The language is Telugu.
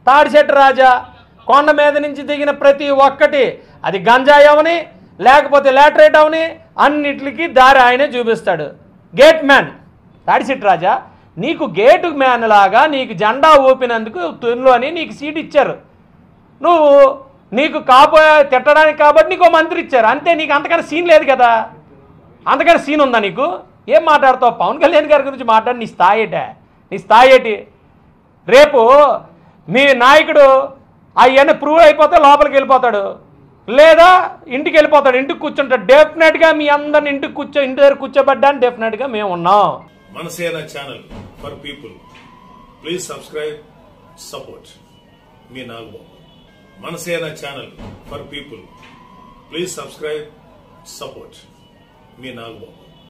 తాడిశెట్టి రాజా కొండ మీద నుంచి దిగిన ప్రతి ఒక్కటి అది గంజాయి అవని లేకపోతే లాటరేట్ అవని అన్నిటికి దారి ఆయనే చూపిస్తాడు గేట్ మ్యాన్ తాడిశెట్టి రాజా నీకు గేటు మ్యాన్ లాగా నీకు జెండా ఊపినందుకు తునిలోని నీకు సీట్ ఇచ్చారు నువ్వు నీకు కాపో తిట్టడానికి కాబట్టి నీకు ఓ మంత్రి ఇచ్చారు అంతే నీకు అంతకన్నా సీన్ లేదు కదా అంతకన్నా సీన్ ఉందా నీకు ఏం మాట్లాడతావు పవన్ కళ్యాణ్ గారి గురించి మాట్లాడి నీ స్థాయి ఏటే నీ స్థాయి ఏంటి రేపు మీ నాయకుడు అవన్నీ ప్రూవ్ అయిపోతే లోపలికి వెళ్ళిపోతాడు లేదా ఇంటికి వెళ్ళిపోతాడు ఇంటికి కూర్చుంటాడు డెఫినెట్గా మీ అందరిని ఇంటికి కూర్చో ఇంటి దగ్గర కూర్చోబడ్డానికి డెఫినెట్గా మేము ఉన్నాం Manasena channel for people please subscribe support మీ Nagababu Manasena channel for people please subscribe support మీ నాగబాబు